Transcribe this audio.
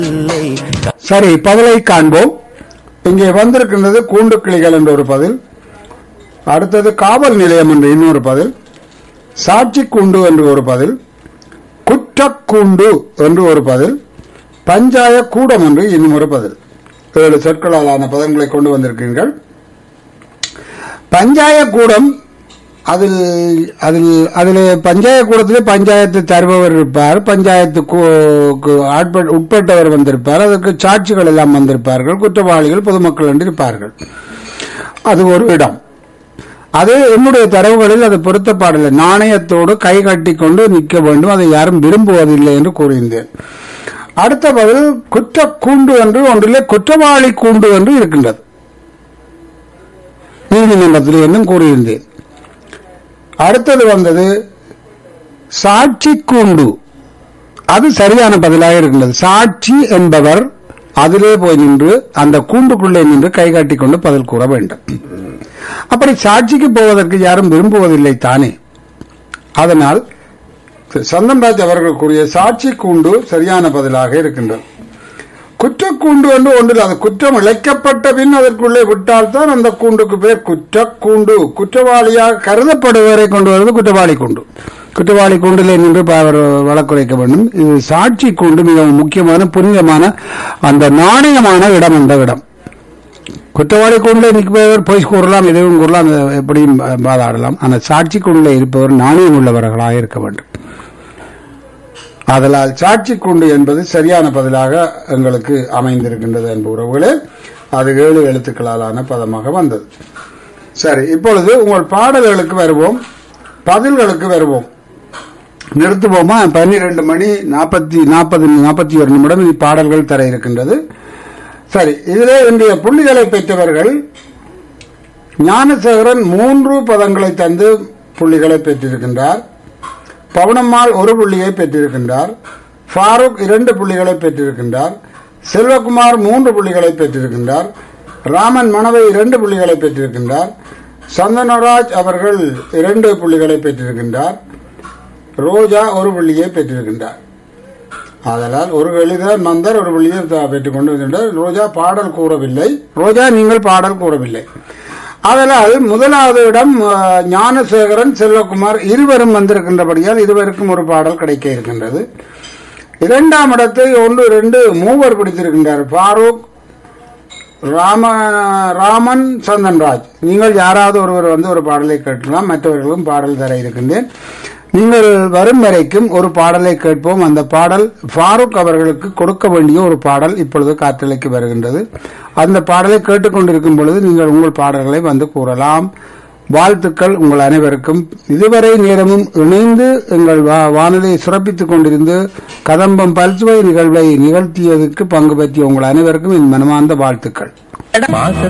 சரி பதிலை காண்போம் இங்கே வந்திருக்கின்றது கூண்டு கிளிகள் என்ற ஒரு பதில் அடுத்தது காவல் நிலையம் என்று இன்னொரு பதில் சாட்சி கூண்டு என்று ஒரு பதில் குற்றக்கூண்டு என்று ஒரு பதில் பஞ்சாய கூடம் என்று இன்னும் ஒரு பதில் ஏழு சொற்களாலான பதங்களை கொண்டு வந்திருக்கிறீர்கள் பஞ்சாய கூடம் அதில் அதில் அதில் பஞ்சாய கூடத்திலே பஞ்சாயத்து தருபவர் இருப்பார் பஞ்சாயத்துக்கு ஆட்பட் உட்பட்டவர் வந்திருப்பார் அதற்கு சாட்சிகள் எல்லாம் வந்திருப்பார்கள் குற்றவாளிகள் பொதுமக்கள் என்று இருப்பார்கள் அது ஒரு இடம் அது என்னுடைய தரவுகளில் அது பொருத்தப்பாடலை நாணயத்தோடு கை கட்டி கொண்டு நிற்க வேண்டும் அதை யாரும் விரும்புவதில்லை என்று கூறியிருந்தேன் அடுத்த பதில் குற்ற கூண்டு என்று ஒன்றிலே குற்றவாளி கூண்டு என்று இருக்கின்றது நீதிமன்றத்தில் என்னும் கூறியிருந்தேன் அடுத்தது வந்தது சாட்சி கூண்டு அது சரியான பதிலாக இருக்கின்றது சாட்சி என்பவர் அதிலே போய் நின்று அந்த கூண்டுக்குள்ளே நின்று கை காட்டிக் கொண்டு பதில் கூற வேண்டும் அப்படி சாட்சிக்கு போவதற்கு யாரும் விரும்புவதில்லை தானே அதனால் சந்தன்ராஜ் அவர்கள் கூறிய சாட்சி கூண்டு சரியான பதிலாக இருக்கின்றது குற்றக்கூண்டு என்று ஒன்றில் அது குற்றம் இழைக்கப்பட்ட பின் அதற்குள்ளே விட்டால்தான் அந்த கூண்டுக்கு பேர் குற்றக்கூண்டு குற்றவாளியாக கருதப்படுவரை கொண்டு வருவது குற்றவாளி கூண்டு குற்றவாளி கூண்டிலே நின்று அவர் வழக்குரைக்க வேண்டும் இது சாட்சி கூண்டு மிகவும் முக்கியமான புனிதமான அந்த நாணயமான இடம் அந்த இடம் குற்றவாளி கூண்டில் நிற்பவர் பொய் கூறலாம் எதுவும் கூறலாம் அது எப்படியும் வாதாடலாம் ஆனால் சாட்சி கூண்டில் இருப்பவர் நாணயம் உள்ளவர்களாக இருக்க வேண்டும் அதனால் சாட்சி கூண்டு என்பது சரியான பதிலாக எங்களுக்கு அமைந்திருக்கின்றது என்ப உறவுகளே அது ஏழு எழுத்துக்களாலான பதமாக வந்தது சரி இப்பொழுது உங்கள் பாடல்களுக்கு வருவோம் பதில்களுக்கு வருவோம் நிறுத்துவோமா பன்னிரண்டு மணி நாற்பத்தி நாற்பது நாற்பத்தி ஒரு நிமிடம் இது பாடல்கள் தர இருக்கின்றது சரி இதிலே இன்றைய புள்ளிகளை பெற்றவர்கள் ஞானசேகரன் மூன்று பதங்களை தந்து புள்ளிகளை பெற்றிருக்கின்றார் பவனம்மாள் ஒரு புள்ளியை பெற்றிருக்கின்றார் ஃபாரூக் இரண்டு புள்ளிகளை பெற்றிருக்கின்றார் செல்வகுமார் மூன்று புள்ளிகளை பெற்றிருக்கின்றார் ராமன் மணவை இரண்டு புள்ளிகளை பெற்றிருக்கின்றார் சந்தனராஜ் அவர்கள் இரண்டு புள்ளிகளை பெற்றிருக்கின்றார் ரோஜா ஒரு புள்ளியை பெற்றிருக்கின்றார் ஆதலால் ஒரு எளிதார் மந்தர் ஒரு புள்ளியை பெற்றுக் கொண்டு வந்திருந்தார் ரோஜா பாடல் கூறவில்லை ரோஜா நீங்கள் பாடல் கூறவில்லை அதனால் முதலாவது இடம் ஞானசேகரன் செல்வகுமார் இருவரும் வந்திருக்கின்றபடியால் இருவருக்கும் ஒரு பாடல் கிடைக்க இருக்கின்றது இரண்டாம் இடத்தை ஒன்று ரெண்டு மூவர் பிடித்திருக்கின்றார் ஃபாரூக் ராம ராமன் சந்தன்ராஜ் நீங்கள் யாராவது ஒருவர் வந்து ஒரு பாடலை கேட்கலாம் மற்றவர்களும் பாடல் தர இருக்கின்றேன் நீங்கள் வரும் வரைக்கும் ஒரு பாடலை கேட்போம் அந்த பாடல் ஃபாரூக் அவர்களுக்கு கொடுக்க வேண்டிய ஒரு பாடல் இப்பொழுது காற்றலைக்கு வருகின்றது அந்த பாடலை கேட்டுக்கொண்டிருக்கும் பொழுது நீங்கள் உங்கள் பாடல்களை வந்து கூறலாம் வாழ்த்துக்கள் உங்கள் அனைவருக்கும் இதுவரை நேரமும் இணைந்து எங்கள் வானொலியை சிறப்பித்துக் கொண்டிருந்து கதம்பம் பல்சுவை நிகழ்வை நிகழ்த்தியதற்கு பங்கு பற்றிய உங்கள் அனைவருக்கும் என் மனமார்ந்த வாழ்த்துக்கள் மாச